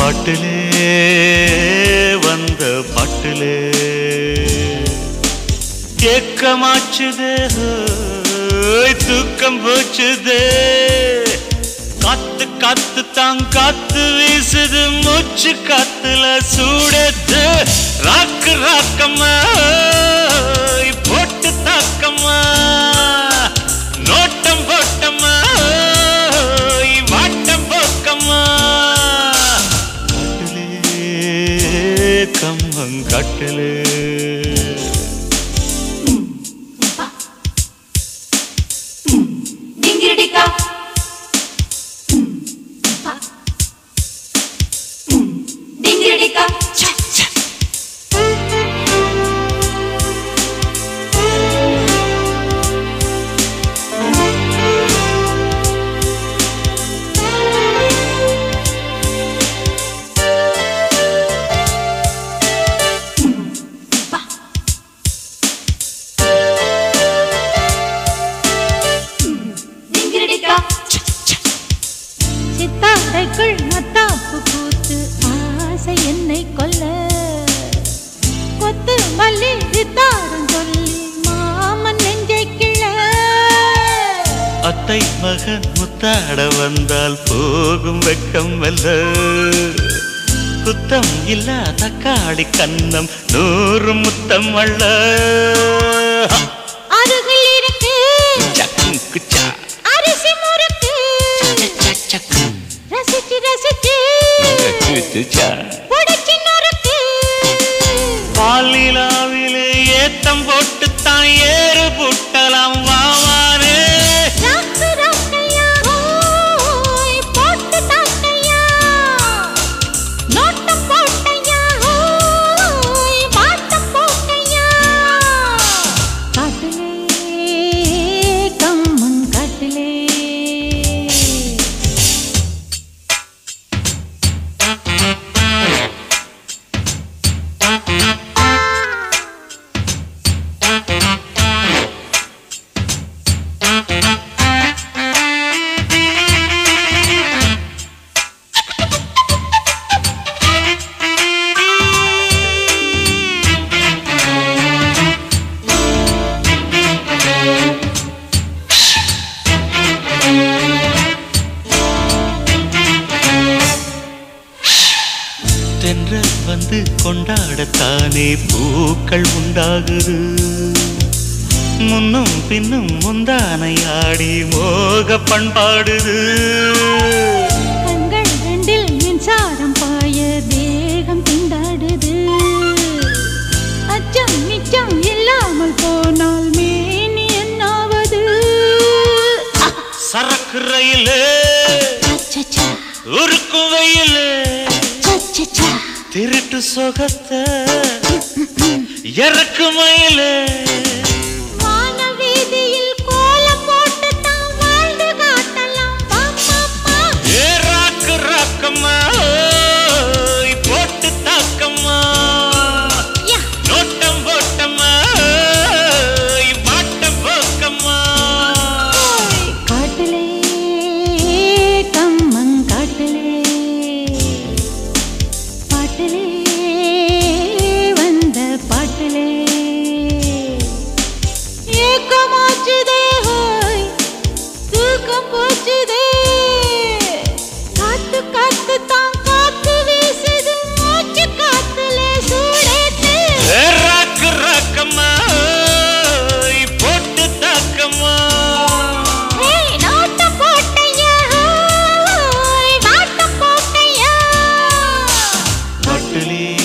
பாட்டிலே வந்த பாட்டிலே ஏக்கமாச்சுதே ஹோய், தூக்கம் போச்சுதே காத்து காத்து தான் காத்து வீசுது மூச்சு காத்துல சூடுது ராக்கு ராக்கம்மா ஹோய், போட்டு தாக்கம்மா நோட்டம் போட்டம்மா ஹோய், வாட்டம் போக்கம்மா காட்டிலே கம்மங்காட்டிலே டிங்கிரிடிக்கா டிங்கிரிடிக்கா டிங்கிரிடிக்கா சித்தாடைக்குள் மத்தாப்பு பூத்து ஆசை என்னை கொல்ல கொத்து மல்லி சித்தாரம் சொல்லி மாமன் நெஞ்சை கிள அத்தை மகன் முத்தாட வந்தால் போகும் வெக்கம் வல்ல குத்தம் இல்ல தக்காளி கன்னம் நூறு முத்தம் அல்ல அருகில் இருக்கு சக்கும் குச்சா அரிசி முறுக்கு சக்கு ரசிச்சு ரசிச்சு குச்சா புடிச்சு நொறுக்கு பாலிலாவிலே ஏத்தம் போட்டு தான் ஏறு புட்டலாம் வாவானே ராக்கு ராக்கையா ஓய் போட்டு தாக்கையா நோட்டம் போட்டையா ஓய் வாட்டம் போட்டையா காட்டிலே கம்மன் காட்டிலே தென்றல் வந்து கொண்டாடத்தானே பூக்கள் உண்டாகுது முன்னும் பின்னும் முந்தானையாடி மோக பண்பாடுது கண்கள் ரெண்டில் மின்சாரம் பாய தேகம் திண்டாடுது அச்சம் நிச்சம் இல்லாமல் போனால் மேனி என்னாவது சரக்கு ரயிலே அச்சச்சா, உருக்கு வெயிலே சச்சச்சா. திருட்டு சொகத்தை இறக்கு மயிலே வானவீதியில் கோலம் போட்டுத்தான் வாழ்ந்து காட்டலாம். பா, பா, பா. ஏ ராக்கு ராக்கம்மா ஓய், போட்டு தாக்கம்மா யா. நோட்டம் போட்டம்மா ஓய், வாட்டம் போக்கம்மா ஓய், காட்டிலே கம்மங்காட்டிலே பாட்டிலே வந்த பாட்டிலே ஏக்கமாச்சுதே ஹோய் தூக்கம் போச்சுதே காத்து காத்து தான் காத்து வீசுது மூச்சு காத்துல சூடேத்து ஏ ராக்கு ராக்கம்மா ஓய், போட்டு தாக்கம்மா ஏய் நோட்டம் போட்டையா ஹோய் வாட்டம் போட்டையா பாட்டிலே